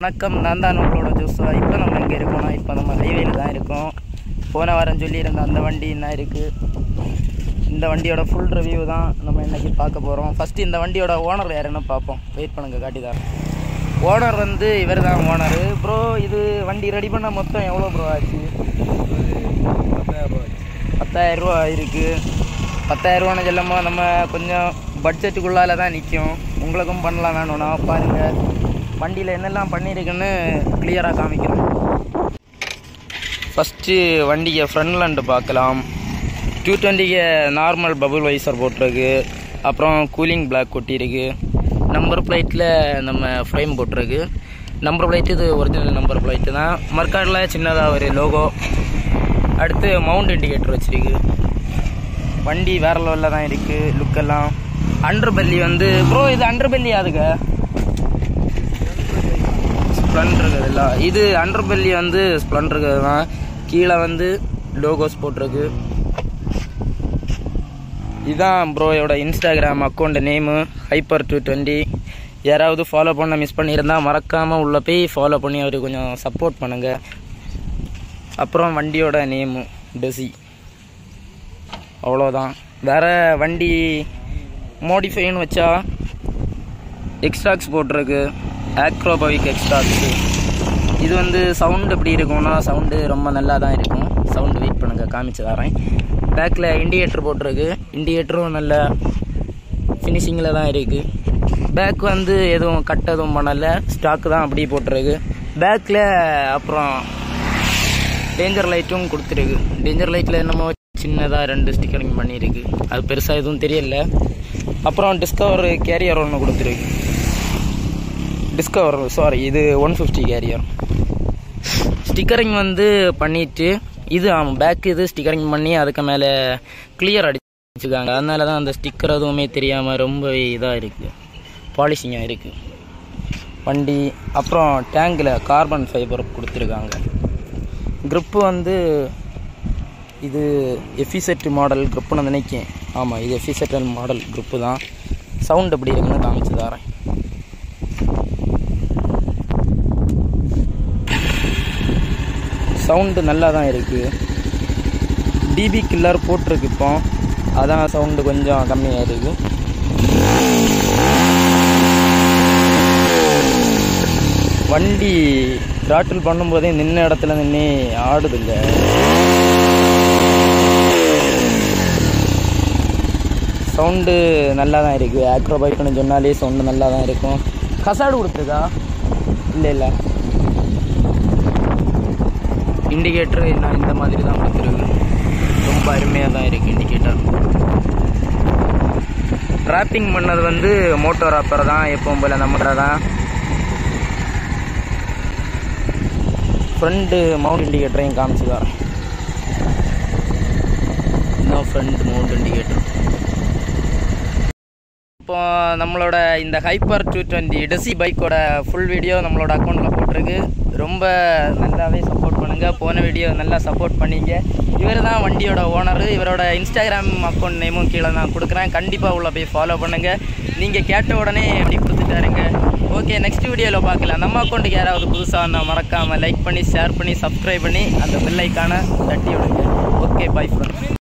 வணக்கம் நான் தான் உங்களோட ஜோசுவா இப்போ நம்ம எங்கே இருக்கோம்னா இப்போ நம்ம ஹைவேல தான் இருக்கோம் போன வாரம் சொல்லியிருந்த அந்த வண்டி என்ன இருக்குது இந்த வண்டியோட ஃபுல் ரிவ்யூ தான் நம்ம இன்னைக்கு பார்க்க போகிறோம் ஃபஸ்ட்டு இந்த வண்டியோட ஓனர் யாருன்னு பார்ப்போம் வெயிட் பண்ணுங்க காட்டி தரேன் ஓனர் வந்து இவர் தான் ஓனர் ப்ரோ இது வண்டி ரெடி பண்ண மொத்தம் எவ்வளோ ப்ரோ ஆச்சு பத்தாயிரம் ரூபா இருக்குது பத்தாயிரம் ரூபான்னு சொல்லுமோ நம்ம கொஞ்சம் பட்ஜெட்டுக்குள்ளால தான் நிற்கும் உங்களுக்கும் பண்ணலாம் வேணும்னா பாருங்கள் வண்டியில் என்னெல்லாம் பண்ணியிருக்குன்னு கிளியராக காமிக்கிறேன் ஃபஸ்ட்டு வண்டியை ஃப்ரண்ட்லேண்டு பார்க்கலாம் டூ டுவெண்ட்டிக்கு நார்மல் பபுள் வைசர் போட்டிருக்கு அப்புறம் கூலிங் பிளாக் கொட்டியிருக்கு நம்பர் பிளேட்டில் நம்ம ஃப்ரேம் போட்டிருக்கு நம்பர் பிளேட் இது ஒரிஜினல் நம்பர் பிளேட்டு தான் மர்க்காடில் சின்னதாக ஒரு லோகோ அடுத்து மவுண்ட் இண்டிகேட்டர் வச்சிருக்கு வண்டி வேற லெவலில் தான் இருக்குது லுக்கெல்லாம் அண்டர் பெல்லி வந்து ப்ரோ இது அண்டர் பெல்லி அதுக்கு ஸ்ப்ளண்டர் இல்லை இது அண்டர் பெல்லி வந்து ஸ்ப்ளண்டர் தான் கீழே வந்து லோகோஸ் போட்டிருக்கு இதுதான் ப்ரோயோட Instagram account name hyper two twenty யாராவது ஃபாலோ பண்ண மிஸ் பண்ணியிருந்தா மறக்காமல் உள்ளே போய் ஃபாலோ பண்ணி அவருக்கு கொஞ்சம் சப்போர்ட் பண்ணுங்கள் அப்புறம் வண்டியோட நேமு டெசி அவ்வளோதான் வேற வண்டி மோடிஃபைன்னு வச்சா எக்ஸ்ட்ராக்ஸ் போட்டிருக்கு ஆக்ரோபவிக் எக்ஸ்ட்ராக்ஸு இது வந்து சவுண்டு எப்படி இருக்கும்னா சவுண்டு ரொம்ப நல்லா தான் இருக்கும் சவுண்டு வெயிட் பண்ணுங்க காமிச்சு தரேன் பேக்கில் இண்டிகேட்டர் போட்டிருக்கு இண்டிகேட்டரும் நல்ல ஃபினிஷிங்கில் தான் இருக்குது பேக் வந்து எதுவும் கட் எதுவும் பண்ணலை ஸ்டாக்கு தான் அப்படியே போட்டிருக்கு பேக்கில் அப்புறம் டேஞ்சர் லைட்டும் கொடுத்துருக்கு டேஞ்சர் லைட்டில் என்னமோ சின்னதாக ரெண்டு ஸ்டிக்கரிங் பண்ணியிருக்கு அது பெருசாக எதுவும் தெரியல அப்புறம் டிஸ்கவர் கேரியர் ஒன்று கொடுத்துருக்கு டிஸ்கவர் சாரி இது ஒன் ஃபிஃப்டி கேரியர் ஸ்டிக்கரிங் வந்து பண்ணிட்டு இது ஆமாம் பேக் இது ஸ்டிக்கரிங் பண்ணி அதுக்கு மேலே கிளியர் அடிச்சுக்காங்க அதனால தான் அந்த ஸ்டிக்கர் எதுவுமே தெரியாமல் ரொம்ப இதாக இருக்குது பாலிஷிங்காக இருக்குது வண்டி அப்புறம் டேங்கில் கார்பன் ஃபைபர் கொடுத்துருக்காங்க க்ரிப்பு வந்து இது எஃபிசெட் மாடல் க்ரிப்புன்னு நினைக்கேன் ஆமாம் இது எஃபிசெட் மாடல் க்ரிப்பு தான் சவுண்ட் எப்படி இருக்குன்னு காமிச்சு தரேன் சவுண்டு நல்லா தான் இருக்குது டிபி கில்லர் போட்டிருக்கு இப்போ அதான் சவுண்டு கொஞ்சம் கம்மியாக இருக்குது வண்டி த்ராட்டில் பண்ணும்போதே நின்ன இடத்துல நின்று ஆடுதுங்க சவுண்டு நல்லா தான் இருக்குது ஆக்ரோ பைக்குன்னு சொன்னாலே சவுண்டு நல்லா தான் இருக்கும் கசாடு கொடுத்துருக்கா இல்லை இல்லை இண்டிகேட்டர் என்ன இந்த மாதிரி தான் கொடுத்துருக்கு ரொம்ப அருமையாக தான் இருக்குது இண்டிகேட்டர் ராப்பிங் பண்ணது வந்து மோட்டோ ராப்பர் தான் எப்பவும் போல் நம்ம தான் ஃப்ரண்ட்டு மவுண்ட் இண்டிகேட்டரையும் காமிச்சு தரேன் இன்னும் ஃப்ரண்ட் மவுண்ட் இண்டிகேட்டர் இப்போ நம்மளோட இந்த ஹைப்பர் டூ டுவெண்ட்டி டெசி பைக்கோட ஃபுல் வீடியோ நம்மளோட அக்கௌண்ட்டில் போட்டிருக்கு ரொம்ப நல்லாவே சப்போர்ட் பண்ணுங்கள் போன வீடியோ நல்லா சப்போர்ட் பண்ணீங்க இவர் தான் வண்டியோட ஓனர் இவரோட இன்ஸ்டாகிராம் அக்கௌண்ட் நேமும் கீழே நான் கொடுக்குறேன் கண்டிப்பாக உள்ள போய் ஃபாலோ பண்ணுங்கள் நீங்கள் கேட்ட உடனே வண்டி கொடுத்துட்டாருங்க ஓகே நெக்ஸ்ட் வீடியோவில் பார்க்கலாம் நம்ம அக்கௌண்ட்டுக்கு யாராவது புதுசாக இருந்தால் மறக்காமல் லைக் பண்ணி ஷேர் பண்ணி சப்ஸ்கிரைப் பண்ணி அந்த பெல் ஐக்கானை தட்டி விடுங்க ஓகே பை ஃப்ரெண்ட்